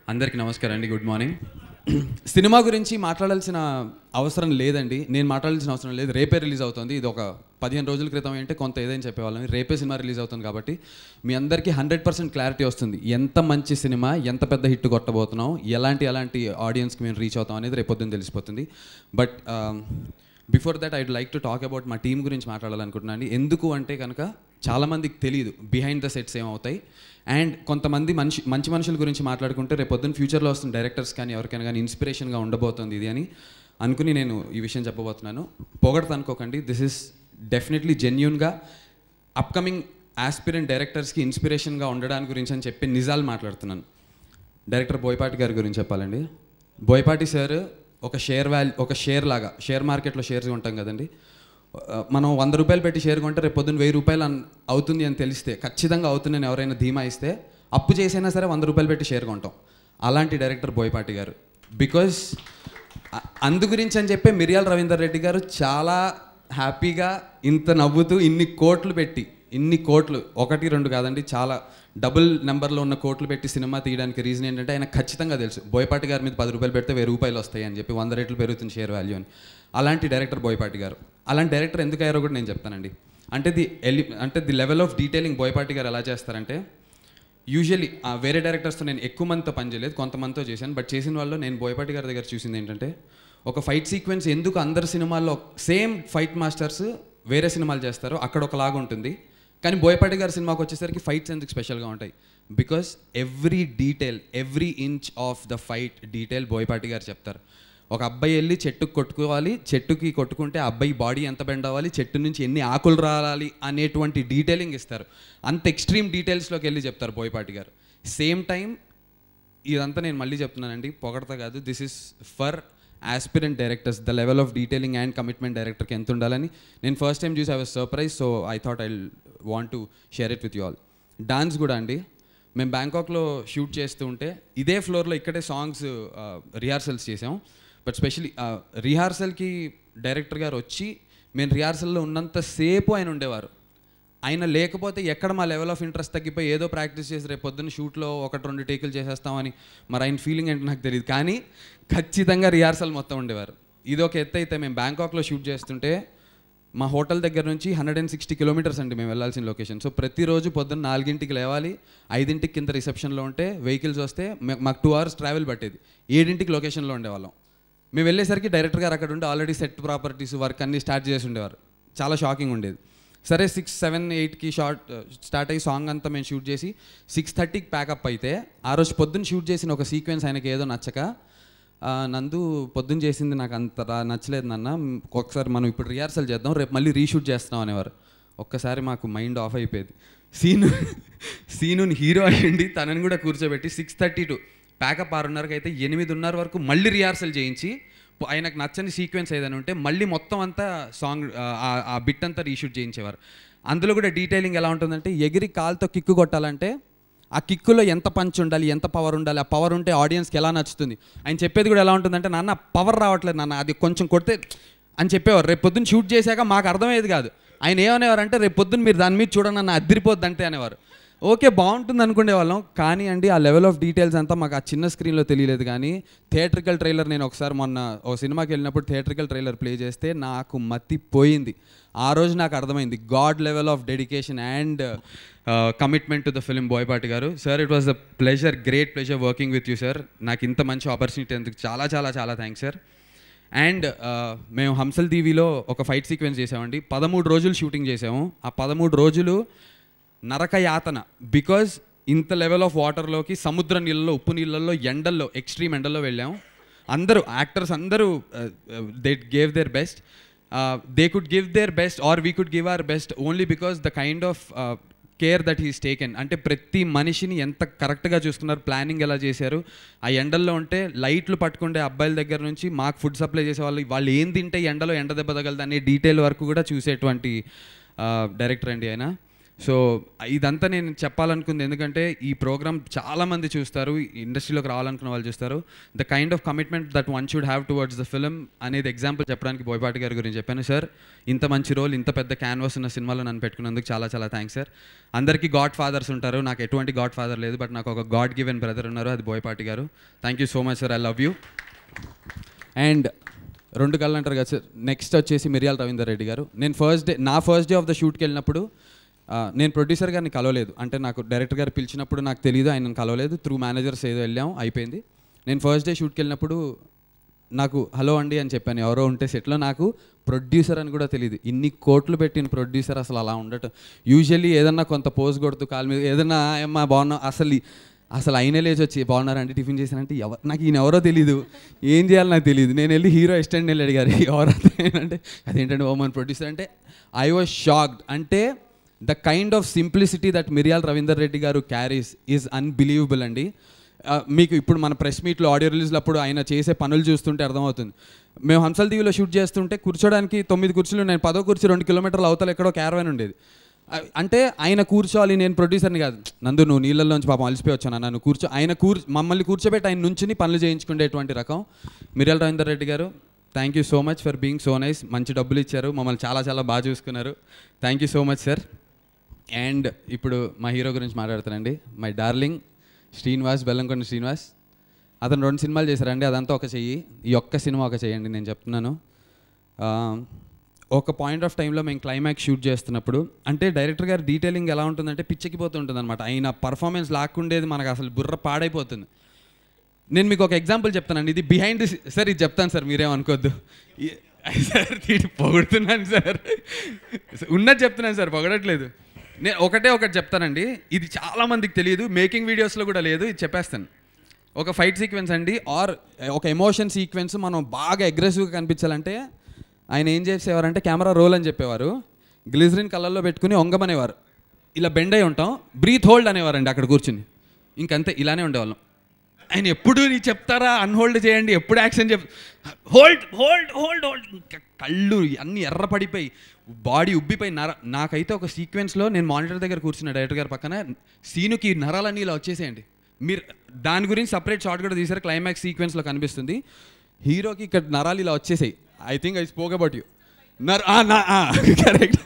అందరికీ నమస్కారం అండి గుడ్ మార్నింగ్ సినిమా గురించి మాట్లాడాల్సిన అవసరం లేదండి నేను మాట్లాడాల్సిన అవసరం లేదు రేపే రిలీజ్ అవుతుంది ఇది ఒక పదిహేను రోజుల క్రితం ఏంటంటే కొంత ఏదైనా చెప్పేవాళ్ళం రేపే సినిమా రిలీజ్ అవుతుంది కాబట్టి మీ అందరికీ హండ్రెడ్ పర్సెంట్ క్లారిటీ వస్తుంది ఎంత మంచి సినిమా ఎంత పెద్ద హిట్ కొట్టబోతున్నాం ఎలాంటి ఎలాంటి ఆడియన్స్కి మేము రీచ్ అవుతాం అనేది రేపొద్దున తెలిసిపోతుంది but before that I'd like to talk about మా టీం గురించి మాట్లాడాలనుకుంటున్నాను ఎందుకు అంటే కనుక చాలామందికి తెలియదు బిహైండ్ ద సెట్స్ ఏమవుతాయి అండ్ కొంతమంది మనిషి మంచి మనుషుల గురించి మాట్లాడుకుంటే రేపు పొద్దున్న ఫ్యూచర్లో వస్తున్న డైరెక్టర్స్ కానీ ఎవరికైనా కానీ ఇన్స్పిరేషన్గా ఉండబోతుంది ఇది అని అనుకుని నేను ఈ విషయం చెప్పబోతున్నాను పొగడత అనుకోకండి దిస్ ఇస్ డెఫినెట్లీ జెన్యున్గా అప్కమింగ్ ఆస్పిరెంట్ డైరెక్టర్స్కి ఇన్స్పిరేషన్గా ఉండడానికి గురించి అని చెప్పి నిజాలు మాట్లాడుతున్నాను డైరెక్టర్ బోయపాటి గారి గురించి చెప్పాలండి బోయపాటి సార్ ఒక షేర్ వాల్యూ ఒక షేర్ లాగా షేర్ మార్కెట్లో షేర్స్ ఉంటాం కదండి ఆ, మనం వంద రూపాయలు పెట్టి షేర్ కొంటే రేపు పొద్దున్న వెయ్యి రూపాయలు అన్- అవుతుంది అని తెలిస్తే ఖచ్చితంగా అవుతుందని ఎవరైనా ధీమా ఇస్తే అప్పు చేసైనా సరే వంద రూపాయలు పెట్టి షేర్ కొంటాం అలాంటి డైరెక్టర్ బోయపాటి గారు బికాజ్ అందు గురించి అని చెప్పి మిరియాల రవీందర్ రెడ్డి గారు చాలా హ్యాపీగా ఇంత నవ్వుతూ ఇన్ని కోట్లు పెట్టి ఇన్ని కోట్లు ఒకటి రెండు కాదండి చాలా డబుల్ నెంబర్లో ఉన్న కోట్లు పెట్టి సినిమా తీయడానికి రీజన్ ఏంటంటే ఆయన ఖచ్చితంగా తెలుసు బోయపాటి గారి మీద పది రూపాయలు పెడితే వెయ్యి రూపాయలు వస్తాయి అని చెప్పి వంద రెట్లు పెరుగుతుంది షేర్ వాల్యూ అని అలాంటి డైరెక్టర్ బోయపాటి గారు అలాంటి డైరెక్టర్ ఎందుకు అయ్యారో కూడా నేను చెప్తానండి అంటే ది ఎలి అంటే the level of detailing Boyapati గారు ఎలా చేస్తారంటే యూజువలీ వేరే డైరెక్టర్స్తో నేను ఎక్కువ మందితో పనిచేయలేదు కొంతమందితో చేశాను బట్ చేసిన వాళ్ళు నేను బోయపాటి గారి దగ్గర చూసింది ఏంటంటే ఒక ఫైట్ సీక్వెన్స్ ఎందుకు అందరు సినిమాల్లో సేమ్ ఫైట్ మాస్టర్స్ వేరే సినిమాలు చేస్తారు అక్కడ ఒకలాగా ఉంటుంది కానీ బోయపాటి గారి సినిమాకి వచ్చేసరికి ఫైట్స్ ఎందుకు స్పెషల్గా ఉంటాయి because every detail every inch of the fight detail Boyapati గారు చెప్తారు ఒక అబ్బాయి వెళ్ళి చెట్టుకు కొట్టుకోవాలి చెట్టుకి కొట్టుకుంటే ఆ అబ్బాయి బాడీ ఎంత బెండ్ అవ్వాలి చెట్టు నుంచి ఎన్ని ఆకులు రావాలి అనేటువంటి డీటెయిలింగ్ ఇస్తారు అంత ఎక్స్ట్రీమ్ డీటెయిల్స్లోకి వెళ్ళి చెప్తారు బోయపాటి గారు సేమ్ టైం ఇదంతా నేను మళ్ళీ చెప్తున్నానండి పొగడతా కాదు this is for aspirant directors the level of detailing and commitment డైరెక్టర్కి ఎంత ఉండాలని నేను ఫస్ట్ టైం చూసి I was surprise so I thought I want to share it with you all dance కూడా అండి మేము బ్యాంకాక్లో షూట్ చేస్తూ ఉంటే ఇదే ఫ్లోర్లో ఇక్కడే సాంగ్స్ రిహార్సల్స్ చేసాం బట్ స్పెషలీ రిహార్సల్కి డైరెక్టర్ గారు వచ్చి మేము రిహార్సల్లో ఉన్నంతసేపు ఆయన ఉండేవారు ఆయన లేకపోతే ఎక్కడ మా లెవెల్ ఆఫ్ ఇంట్రెస్ట్ తగ్గిపోయి ఏదో ప్రాక్టీస్ చేసి రేపు పొద్దున్న షూట్లో ఒకటి రెండు టేకులు చేసేస్తామని మరి ఆయన ఫీలింగ్ ఏంటో నాకు తెలియదు కానీ ఖచ్చితంగా రిహార్సల్ మొత్తం ఉండేవారు ఇది ఒక ఎత్తు అయితే మేము బ్యాంకాక్లో షూట్ చేస్తుంటే మా హోటల్ దగ్గర నుంచి హండ్రెడ్ అండ్ సిక్స్టీ కిలోమీటర్స్ అండి మేము వెళ్ళాల్సిన లొకేషన్ సో ప్రతిరోజు పొద్దున్న నాలుగింటికి లేవాలి ఐదింటికి కింద రిసెప్షన్లో ఉంటే వెహికల్స్ వస్తే మే- మాకు టూ అవర్స్ ట్రావెల్ పట్టేది ఏడింటికి లొకేషన్లో ఉండేవాళ్ళం మేము వెళ్ళేసరికి డైరెక్టర్ గారు అక్కడ ఉండి ఆల్రెడీ సెట్ ప్రాపర్టీస్ వర్క్ అన్ని స్టార్ట్ చేసి ఉండేవారు చాలా షాకింగ్ ఉండేది సరే సిక్స్ సెవెన్ ఎయిట్కి షార్ట్ స్టార్ట్ అయ్యి సాంగ్ అంతా మేము షూట్ చేసి సిక్స్ థర్టీకి ప్యాకప్ అయితే ఆ రోజు పొద్దున్న షూట్ చేసిన ఒక సీక్వెన్స్ ఆయనకి ఏదో నచ్చక "ఆ, నందు పొద్దున్న చేసింది నాకు అంత రా- నచ్చలేదు నాన్న ఒకసారి మనం ఇప్పుడు రిహార్సల్ చేద్దాం రేపు మళ్ళీ రీషూట్ చేస్తున్నాం అనేవారు ఒక్కసారి మాకు మైండ్ ఆఫ్ అయిపోయేది సీను సీనుని హీరో అయ్యండి తనని కూడా కూర్చోబెట్టి సిక్స్ థర్టీ టు ప్యాకప్ ఆరున్నరకి అయితే ఎనిమిదిన్నర వరకు మళ్ళీ రిహార్సల్ చేయించి ప- ఆయనకు నచ్చని సీక్వెన్స్ ఏదైనా ఉంటే మళ్ళీ మొత్తం అంతా సాంగ్ ఆ- ఆ బిట్ అంతా రీషూట్ చేయించేవారు అందులో కూడా డీటెయిలింగ్ ఎలా ఉంటుందంటే ఎగిరి కాల్తో కిక్కు కొట్టాలంటే ఆ కిక్కులో ఎంత పంచ్ ఉండాలి ఎంత పవర్ ఉండాలి ఆ పవర్ ఉంటే ఆడియన్స్కి ఎలా నచ్చుతుంది ఆయన చెప్పేది కూడా ఎలా ఉంటుందంటే నాన్న పవర్ రావట్లేదు నాన్న అది కొంచెం కొడితే అని చెప్పేవారు రేపు పొద్దున్న షూట్ చేశాక మాకు అర్థమయ్యేది కాదు ఆయన ఏమనేవారు అంటే రేపు పొద్దున్న మీరు దాని మీద చూడండి నన్ను అద్దరిపోద్ది అంటే అనేవారు ఓకే బాగుంటుంది అనుకునే వాళ్ళం కానీ అండి ఆ లెవెల్ ఆఫ్ డీటెయిల్స్ అంతా మాకు ఆ చిన్న స్క్రీన్లో తెలియలేదు కానీ థియేట్రికల్ ట్రైలర్ నేను ఒకసారి మొన్న ఒక సినిమాకి వెళ్ళినప్పుడు థియేట్రికల్ ట్రైలర్ ప్లే చేస్తే నాకు మతి పోయింది ఆ రోజు నాకు అర్థమైంది god level of dedication and commitment to the film Boyapati గారు sir it was the pleasure great pleasure working with you sir నాకు ఇంత మంచి ఆపర్చునిటీ అందుకు చాలా చాలా చాలా థ్యాంక్స్ సార్ అండ్ మేము హంసల్ టీవీలో ఒక ఫైట్ సీక్వెన్స్ చేసామండి పదమూడు రోజులు షూటింగ్ చేసాము ఆ పదమూడు రోజులు నరక యాతన బికాజ్ ఇంత లెవెల్ ఆఫ్ వాటర్లోకి సముద్ర నీళ్ళలో ఉప్పు నీళ్ళల్లో ఎండల్లో ఎక్స్ట్రీమ్ ఎండల్లో వెళ్ళాము అందరూ యాక్టర్స్ అందరూ they gave their best they could give their best or we could give our best only because the kind of care that he's taken అంటే ప్రతి మనిషిని ఎంత కరెక్ట్గా చూస్తున్నారు ప్లానింగ్ ఎలా చేశారు ఆ ఎండల్లో ఉంటే లైట్లు పట్టుకుంటే అబ్బాయిల దగ్గర నుంచి మాకు ఫుడ్ సప్లై చేసే వాళ్ళు వాళ్ళు ఏం తింటే ఎండలో ఎండ దెబ్బ తగలదు అనే డీటెయిల్ వరకు కూడా చూసేటువంటి డైరెక్టర్ అండి ఆయన సో ఇదంతా నేను చెప్పాలనుకుంది ఎందుకంటే ఈ ప్రోగ్రామ్ చాలామంది చూస్తారు ఇండస్ట్రీలోకి రావాలనుకున్న వాళ్ళు చూస్తారు the kind of commitment that one should have towards the film అనేది ఎగ్జాంపుల్ చెప్పడానికి బోయపాటి గారి గురించి చెప్పాను సార్ ఇంత మంచి రోల్ ఇంత పెద్ద క్యాన్వాస్ ఉన్న సినిమాలో నన్ను పెట్టుకున్నందుకు చాలా చాలా థ్యాంక్స్ సార్ అందరికీ గాడ్ ఫాదర్స్ ఉంటారు నాకు ఎటువంటి గాడ్ ఫాదర్ లేదు బట్ నాకు ఒక గాడ్ గివెన్ బ్రదర్ ఉన్నారు అది బోయపాటి గారు thank you so much sir I love you and రెండు కళ్ళు అంటారు కదా సార్ నెక్స్ట్ వచ్చేసి మిరియాల రవీందర్ రెడ్డి గారు నేను ఫస్ట్ డే నా ఫస్ట్ డే ఆఫ్ ద షూట్కి వెళ్ళినప్పుడు ఆ, నేను ప్రొడ్యూసర్ గారిని కలవలేదు అంటే నాకు డైరెక్టర్ గారు పిలిచినప్పుడు నాకు తెలియదు ఆయన కలవలేదు త్రూ మేనేజర్స్ ఏదో వెళ్ళాం అయిపోయింది నేను ఫస్ట్ డే షూట్కి వెళ్ళినప్పుడు నాకు హలో అండి అని చెప్పాను ఎవరో ఉంటే సెట్లో నాకు ప్రొడ్యూసర్ అని కూడా తెలియదు ఇన్ని కోట్లు పెట్టిన ప్రొడ్యూసర్ అసలు అలా ఉండటం యూజువల్లీ ఏదన్నా కొంత పోజ్ కొడుతూ కాలు మీద ఏదన్నా ఏమ్మా బాగున్నా అసలు ఈ- అసలు అయినా లేచి వచ్చి బాగున్నారంటే టిఫిన్ చేశానంటే ఎవరు నాకు ఈయన ఎవరో తెలియదు ఏం చేయాలో నాకు తెలియదు నేను వెళ్ళి హీరో అసిస్టెంట్ వెళ్ళి అడిగారు ఎవరు అంటే అదేంటంటే ఓమన్ ప్రొడ్యూసర్ అంటే ఐ వాజ్ షాక్డ్ అంటే the kind of simplicity that Miryala Ravinder Reddy గారు క్యారీస్ ఈజ్ అన్బిలీవబుల్ అండి ఆ, మీకు ఇప్పుడు మన ప్రెస్ మీట్లో ఆడియో రిలీజ్లో అప్పుడు ఆయన చేసే పనులు చూస్తుంటే అర్థమవుతుంది మేము హంసల్ దీవిలో షూట్ చేస్తుంటే కూర్చోడానికి తొమ్మిది కుర్చీలు నేను పదో కుర్చీ రెండు కిలోమీటర్ల అవతల ఎక్కడో క్యారవాన్ ఉండేది ఆ, అంటే ఆయన కూర్చోవాలి నేను ప్రొడ్యూసర్ని కాదు నందు నువ్వు నీళ్ళల్లోంచి పాపం అలసిపోయి వచ్చాను నన్ను కూర్చో ఆయన కూర్ మమ్మల్ని కూర్చోబెట్టి ఆయన నుంచుని పనులు చేయించుకునేటువంటి రకం మిరియాల రవీందర్ రెడ్డి గారు thank you so much for being so nice మంచి డబ్బులు ఇచ్చారు మమ్మల్ని చాలా చాలా బాగా చూసుకున్నారు thank you so much sir and ఇప్పుడు మా హీరో గురించి మాట్లాడుతానండి మై డార్లింగ్ శ్రీనివాస్ బెల్లంకొండ శ్రీనివాస్ అతను రెండు సినిమాలు చేశారండి అదంతా ఒక చెయ్యి ఈ ఒక్క సినిమా ఒక చెయ్యండి నేను చెప్తున్నాను ఆ, ఒక పాయింట్ ఆఫ్ టైంలో మేము క్లైమాక్స్ షూట్ చేస్తున్నప్పుడు అంటే డైరెక్టర్ గారి డీటెయిలింగ్ ఎలా ఉంటుందంటే పిచ్చెక్కిపోతూ ఉంటుంది అనమాట ఆయన పర్ఫార్మెన్స్ లాక్కుండేది మనకు అసలు బుర్ర పాడైపోతుంది నేను మీకు ఒక ఎగ్జాంపుల్ చెప్తానండి ఇది బిహైండ్ ది సార్ ఇది చెప్తాను సార్ మీరేమనుకోవద్దు ఈ- సార్ దీన్ని పొగుడుతున్నాను సార్ ఉన్నది చెప్తున్నాను సార్ పొగడట్లేదు నేను ఒకటే ఒకటి చెప్తానండి ఇది చాలా మందికి తెలియదు మేకింగ్ వీడియోస్లో కూడా లేదు ఇది చెప్పేస్తాను ఒక ఫైట్ సీక్వెన్స్ అండి ఆర్ ఒక ఎమోషన్ సీక్వెన్స్ మనం బాగా అగ్రెసివ్గా కనిపించాలంటే ఆయన ఏం చేసేవారంటే కెమెరా రోల్ అని చెప్పేవారు గ్లిజరిన్ కలర్లో పెట్టుకుని ఒంగమనేవారు ఇలా బెండ్ అయి ఉంటాం బ్రీత్ హోల్డ్ అనేవారండి అక్కడ కూర్చుని ఇంకంతే ఇలానే ఉండేవాళ్ళం ఆయన ఎప్పుడు నీ చెప్తారా అన్హోల్డ్ చేయండి ఎప్పుడు యాక్షన్ చెప్ హోల్డ్ హోల్డ్ హోల్డ్ హోల్డ్ ఇంకా కళ్ళు అన్నీ ఎర్రపడిపోయి బాడీ ఉబ్బిపోయి నర నాకైతే ఒక సీక్వెన్స్లో నేను మానిటర్ దగ్గర కూర్చున్న డైరెక్టర్ గారి పక్కన సీనుకి నరాలన్నీ ఇలా వచ్చేసేయండి మీరు దాని గురించి సపరేట్ షార్ట్ కూడా తీసారు క్లైమాక్స్ సీక్వెన్స్లో కనిపిస్తుంది హీరోకి ఇక్కడ నరాలు ఇలా వచ్చేసాయి I think I spoke about you నర్ కరెక్ట్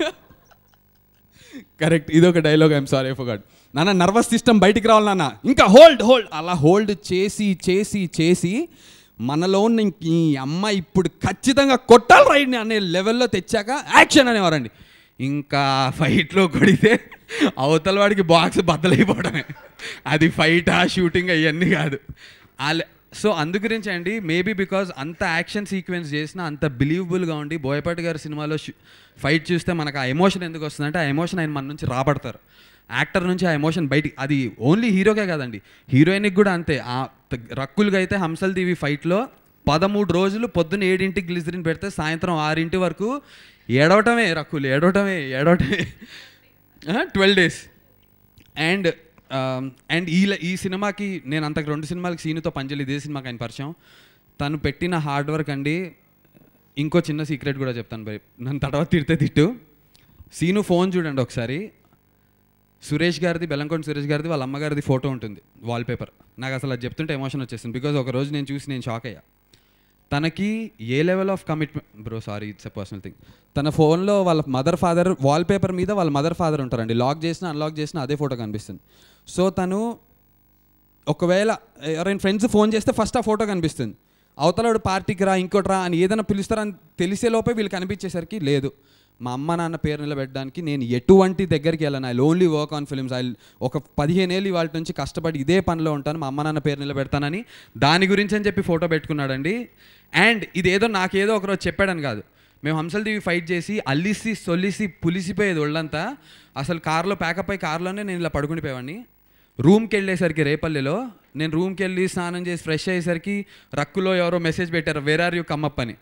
కరెక్ట్ ఇది ఒక dialogue I'm sorry for god నాన్న నర్వస్ సిస్టమ్ బయటికి రావాలి నాన్న ఇంకా హోల్డ్ హోల్డ్ అలా హోల్డ్ చేసి చేసి చేసి మనలో ఉన్న ఇంక ఈ అమ్మ ఇప్పుడు ఖచ్చితంగా కొట్టాలి రైడ్ని అనే లెవెల్లో తెచ్చాక యాక్షన్ అనేవారండి ఇంకా ఫైట్లో కొడితే అవతల వాడికి బాక్స్ బద్దలైపోవడమే అది ఫైటా షూటింగ్ అవన్నీ కాదు అలా సో అందు గురించి అండి మేబీ బికాజ్ అంత యాక్షన్ సీక్వెన్స్ చేసిన అంత బిలీవబుల్గా ఉండి బోయపాటి గారి సినిమాలో ఫైట్ చూస్తే మనకు ఆ ఎమోషన్ ఎందుకు వస్తుందంటే ఆ ఎమోషన్ ఆయన మన నుంచి రాబడతారు యాక్టర్ నుంచి ఆ ఎమోషన్ బయటికి అది ఓన్లీ హీరోకే కాదండి హీరోయిన్కి కూడా అంతే ఆ త- రక్కులుగా అయితే హంసల్ దేవి ఫైట్లో పదమూడు రోజులు పొద్దున్న ఏడింటికి గ్లిజరిన్ పెడితే సాయంత్రం ఆరింటి వరకు ఏడవటమే రక్కులు ఏడవటమే ఏడవటమే ట్వెల్వ్ డేస్ అండ్ అండ్ ఈ ఈ సినిమాకి నేను అంతకు రెండు సినిమాలకి సీనుతో పనిచేయలేదు ఇదే సినిమాకి ఆయన పరిచయం తను పెట్టిన హార్డ్ వర్క్ అండి ఇంకో చిన్న సీక్రెట్ కూడా చెప్తాను భయ్ నన్ను తర్వాత తిడితే తిట్టు సీను ఫోన్ చూడండి ఒకసారి సురేష్ గారిది బెల్లంకొండ సురేష్ గారిది వాళ్ళ అమ్మగారిది ఫోటో ఉంటుంది వాల్పేపర్ నాకు అసలు అది చెప్తుంటే ఎమోషన్ వచ్చేసింది బికాజ్ ఒక రోజు నేను చూసి నేను షాక్ అయ్యా తనకి ఏ level of commitment bro sorry it's a personal thing తన ఫోన్లో వాళ్ళ మదర్ ఫాదర్ వాల్పేపర్ మీద వాళ్ళ మదర్ ఫాదర్ ఉంటారండి లాక్ చేసినా అన్లాక్ చేసినా అదే ఫోటో కనిపిస్తుంది సో తను ఒకవేళ ఎవరైనా ఫ్రెండ్స్ ఫోన్ చేస్తే ఫస్ట్ ఆ ఫోటో కనిపిస్తుంది అవతలడు పార్టీకి రా ఇంకోటి రా అని ఏదైనా పిలుస్తారని తెలిసే లోపే వీళ్ళు కనిపించేసరికి లేదు మా అమ్మ నాన్న పేరు నిలబెట్టడానికి నేను ఎటువంటి దగ్గరికి వెళ్ళను I only work on films I ఒక పదిహేను ఏళ్ళు వాళ్ళ నుంచి కష్టపడి ఇదే పనిలో ఉంటాను మా అమ్మ నాన్న పేరు నిలబెడతానని దాని గురించి అని చెప్పి ఫోటో పెట్టుకున్నాడండి అండ్ ఇదేదో నాకేదో ఒకరోజు చెప్పాడని కాదు మేము హంసలదేవి ఫైట్ చేసి అల్లిసి సొల్లిసి పులిసిపోయేది ఒళ్ళంతా అసలు కార్లో ప్యాకప్ అయ్యి కార్లోనే నేను ఇలా పడుకునిపోయేవాడిని రూమ్కి వెళ్ళేసరికి రేపల్లిలో నేను రూమ్కి వెళ్ళి స్నానం చేసి ఫ్రెష్ అయ్యేసరికి రక్కులో ఎవరో మెసేజ్ పెట్టారు వేర్ ఆర్ యూ కమ్మప్ అని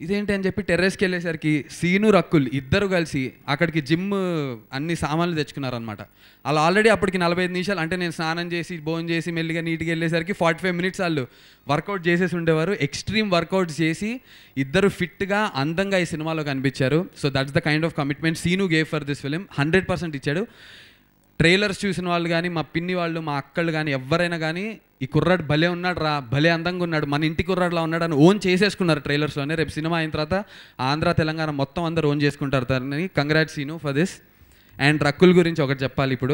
ఇదేంటి అని చెప్పి టెర్రస్కి వెళ్ళేసరికి సీను రక్కుల్ ఇద్దరు కలిసి అక్కడికి జిమ్ అన్ని సామాన్లు తెచ్చుకున్నారనమాట వాళ్ళు ఆల్రెడీ అప్పటికి నలభై ఐదు నిమిషాలు అంటే నేను స్నానం చేసి భోజనం చేసి మెల్లిగా నీట్గా వెళ్ళేసరికి ఫార్టీ ఫైవ్ మినిట్స్ వాళ్ళు వర్కౌట్ చేసేసి ఉండేవారు ఎక్స్ట్రీమ్ వర్కౌట్స్ చేసి ఇద్దరు ఫిట్గా అందంగా ఈ సినిమాలో కనిపించారు so that's the kind of commitment Seenu gave for this film hundred percent ఇచ్చాడు ట్రైలర్స్ చూసిన వాళ్ళు కానీ మా పిన్ని వాళ్ళు మా అక్కళ్ళు కానీ ఎవరైనా కానీ ఈ కుర్రాడు భలే ఉన్నాడు రా భలే అందంగా ఉన్నాడు మన ఇంటి కుర్రాడులా ఉన్నాడు అని ఓన్ చేసేసుకున్నారు ట్రైలర్స్లోనే రేపు సినిమా అయిన తర్వాత ఆంధ్ర తెలంగాణ మొత్తం అందరూ ఓన్ చేసుకుంటారు తనని congrats Seenu for this and Rakul గురించి ఒకటి చెప్పాలి ఇప్పుడు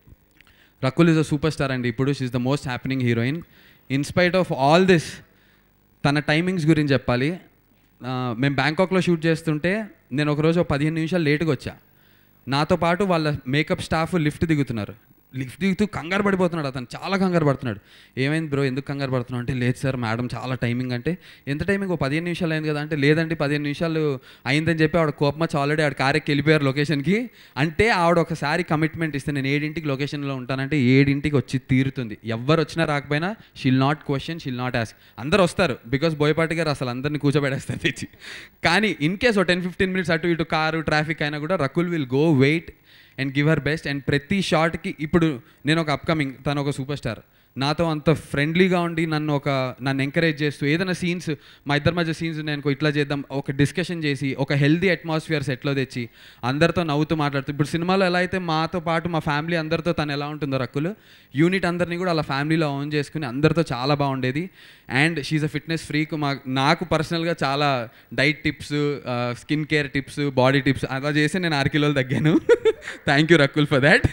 Rakul is a super star అండి ఇప్పుడు she's the most happening heroine in spite of all this తన టైమింగ్స్ గురించి చెప్పాలి ఆ, మేము బ్యాంకాక్లో షూట్ చేస్తుంటే నేను ఒకరోజు ఒక పదిహేను నిమిషాలు లేట్గా వచ్చా నాతో పాటు వాళ్ళ మేకప్ స్టాఫ్ లిఫ్ట్ దిగుతున్నారు లిఫ్ట్ దిగుతూ కంగారు పడిపోతున్నాడు అతను చాలా కంగారు పడుతున్నాడు ఏమైంది బ్రో ఎందుకు కంగారు పడుతున్నావు అంటే లేదు సార్ మేడం చాలా టైమింగ్ అంటే ఎంత టైమింగ్ ఓ పదిహేను నిమిషాలు అయింది కదా అంటే లేదండి పదిహేను నిమిషాలు అయిందని చెప్పి ఆవిడ కోపం వచ్చి ఆల్రెడీ ఆవిడ కారెక్కి వెళ్ళిపోయారు లొకేషన్కి అంటే ఆవిడ ఒకసారి కమిట్మెంట్ ఇస్తే నేను ఏడింటికి లొకేషన్లో ఉంటానంటే ఏడింటికి వచ్చి తీరుతుంది ఎవరు వచ్చినా రాకపోయినా shall not question shall not ask అందరు వస్తారు బికాస్ బోయపాటి గారు అసలు అందరిని కూర్చోబెడేస్తారు తెచ్చి కానీ ఇన్ కేస్ ఓ టెన్ ఫిఫ్టీన్ మినిట్స్ అటు ఇటు కారు ట్రాఫిక్ అయినా కూడా Rakul will go wait and give her best and ప్రతి షాట్కి ఇప్పుడు నేను ఒక అప్కమింగ్ తను ఒక సూపర్ స్టార్ నాతో అంత ఫ్రెండ్లీగా ఉండి నన్ను ఒక నన్ను ఎంకరేజ్ చేస్తూ ఏదైనా సీన్స్ మా ఇద్దరి మధ్య సీన్స్ నేను ఇట్లా చేద్దాం ఒక డిస్కషన్ చేసి ఒక హెల్దీ అట్మాస్ఫియర్ సెట్లో తెచ్చి అందరితో నవ్వుతూ మాట్లాడుతూ ఇప్పుడు సినిమాలో ఎలా అయితే మాతో పాటు మా ఫ్యామిలీ అందరితో తను ఎలా ఉంటుందో రక్కులు యూనిట్ అందరినీ కూడా అలా ఫ్యామిలీలో ఓన్ చేసుకుని అందరితో చాలా బాగుండేది and she's a fitness freak మా నాకు పర్సనల్గా చాలా diet tips skin care tips body tips అలా చేసి నేను ఆరు కిలోలు తగ్గాను thank you Rakul for that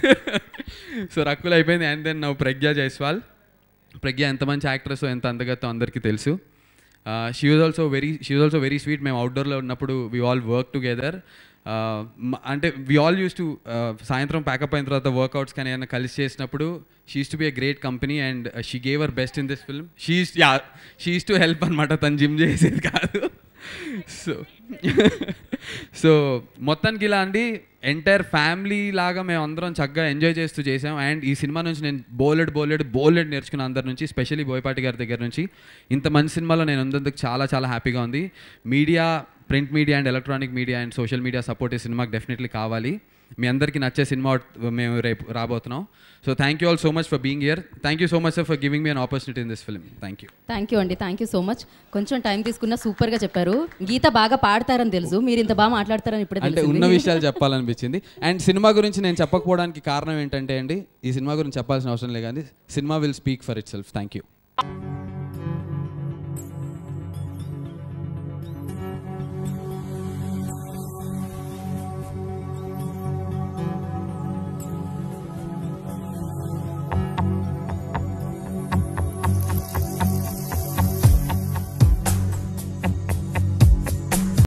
so Rakul అయిపోయింది అండ్ దెన్ నవ్వు ప్రజ్ఞా జైస్వాల్ ప్రజ్ఞ ఎంత మంచి యాక్ట్రెస్ ఎంత అందగతో అందరికీ తెలుసు she was also very she was also very sweet మేము అవుట్డోర్లో ఉన్నప్పుడు వీ ఆల్ వర్క్ టుగెదర్ అంటే వి ఆల్ యూస్ టు సాయంత్రం ప్యాకప్ అయిన తర్వాత వర్కౌట్స్ కానీ ఏమైనా కలిసి చేసినప్పుడు she's to be a great company and she gave her best in this film she's yeah she's to help అనమాట తను జిమ్ చేసేది కాదు సో సో మొత్తానికి ఇలా అండి ఎంటైర్ ఫ్యామిలీ లాగా మేము అందరం చక్కగా ఎంజాయ్ చేస్తూ చేసాం అండ్ ఈ సినిమా నుంచి నేను బోలెడ్ బోలెడ్ బోలెడ్ నేర్చుకున్నాను అందరి నుంచి స్పెషల్లీ బోయపాటి గారి దగ్గర నుంచి ఇంత మంచి సినిమాలో నేను ఉన్నందుకు చాలా చాలా హ్యాపీగా ఉంది media print media and electronic media and social media support ఈ సినిమాకి డెఫినెట్లీ కావాలి మీ అందరికీ నచ్చే సినిమా మేము రేపు రాబోతున్నాం so thank you all so much for being here thank you so much for giving me an opportunity in this film thank you thank you అండి థ్యాంక్ యూ సో మచ్ కొంచెం టైం తీసుకున్న సూపర్గా చెప్పారు గీత బాగా పాడతారని తెలుసు మీరు ఇంత బాగా మాట్లాడతారని ఇప్పుడే అంటే ఉన్న విషయాలు చెప్పాలనిపించింది అండ్ సినిమా గురించి నేను చెప్పకపోవడానికి కారణం ఏంటంటే అండి ఈ సినిమా గురించి చెప్పాల్సిన అవసరం లేదు కానీ సినిమా will speak for itself thank you